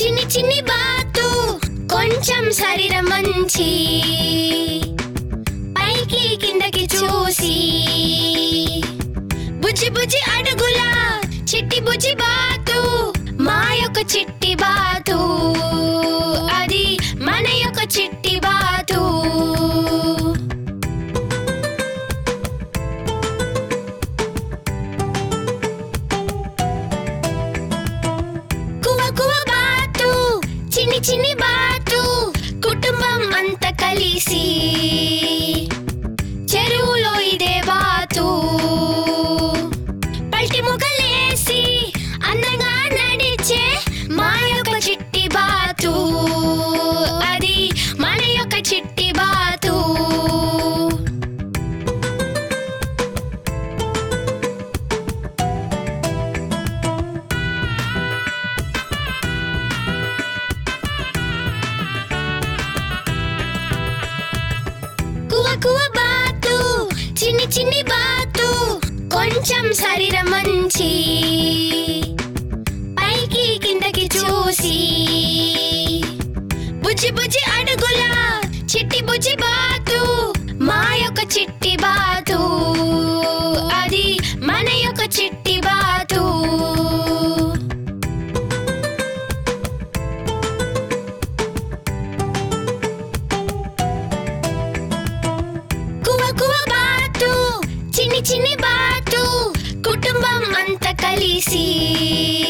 చిన్ని చిన్ని బాతు కొంచెం శరీరం మంచి పైకి కిందకి చూసి బుజ్జి బుజ్జి అడుగుల చిట్టి బుజ్జి బాతు మా యొక్క చిట్టి బాతు అది మన యొక్క చిట్టి బాతు కువ కువ బాతు చిన్ని చిన్ని బాతు కుటుంబం అంతా కలిసి చెరువులో ఇదే బాతు పల్టి ముఖలేసి అందంగా నడిచే మా యొక్క చిట్టి బాతు అది మన యొక్క చిట్టి బాతు కువ కువ బాతు చిన్ని చిన్ని బాతు కొంచెం శరీరం మంచి పైకి కిందకి చూసి బుజ్జి బుజ్జి అడుగుల చిట్టి బుజ్జి బాతు మా యొక్క చిట్టి బాతు అది మన యొక్క చిట్టి బాతు కువ కువ బాతు చిన్ని చిన్ని బాతు కుటుంబం అంతా కలిసి